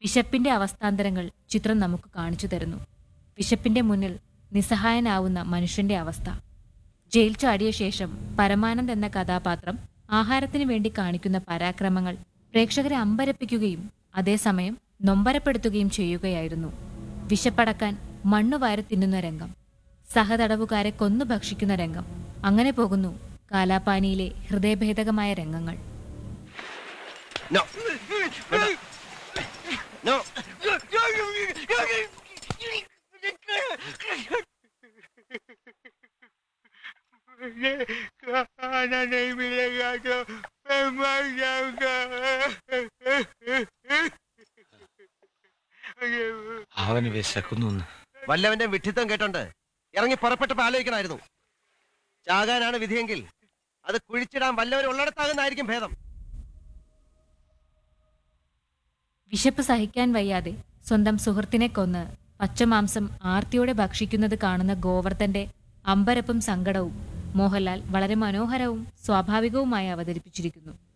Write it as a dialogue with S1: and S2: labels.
S1: വിശപ്പിന്റെ അവസ്ഥാന്തരങ്ങൾ ചിത്രം നമുക്ക് കാണിച്ചു തരുന്നു വിശപ്പിന്റെ മുന്നിൽ നിസ്സഹായനാവുന്ന മനുഷ്യന്റെ അവസ്ഥ ജയിൽ ചാടിയ ശേഷം പരമാനന്ദ് എന്ന കഥാപാത്രം ആഹാരത്തിനു വേണ്ടി കാണിക്കുന്ന പരാക്രമങ്ങൾ പ്രേക്ഷകരെ അമ്പരപ്പിക്കുകയും അതേസമയം നൊമ്പരപ്പെടുത്തുകയും ചെയ്യുകയായിരുന്നു വിശപ്പടക്കാൻ മണ്ണു വാരി തിന്നുന്ന രംഗം സഹതടവുകാരെ കൊന്നു ഭക്ഷിക്കുന്ന രംഗം അങ്ങനെ പോകുന്നു കാലാപാനിയിലെ ഹൃദയഭേദകമായ രംഗങ്ങൾ
S2: No. No.
S3: खाना नहीं मिलेगा तो मैं मर जाऊंगा
S4: അവന് വിശക്കുന്നു
S2: വല്ലവന്റെ വിഡ്ഢിത്തം കേട്ടോണ്ട് ഇറങ്ങി പുറപ്പെട്ടപ്പോ ആലോചിക്കണമായിരുന്നു ചാകാനാണ് വിധിയെങ്കിൽ അത് കുഴിച്ചിടാൻ വല്ലവരും ഉള്ളിടത്താകുന്നതായിരിക്കും ഭേദം
S1: വിശപ്പ് സഹിക്കാൻ വയ്യാതെ സ്വന്തം സുഹൃത്തിനെ കൊന്ന് പച്ചമാംസം ആർത്തിയോടെ ഭക്ഷിക്കുന്നത് കാണുന്ന ഗോവർദ്ധന്റെ അമ്പരപ്പും സങ്കടവും മോഹൻലാൽ വളരെ മനോഹരവും സ്വാഭാവികവുമായി അവതരിപ്പിച്ചിരിക്കുന്നു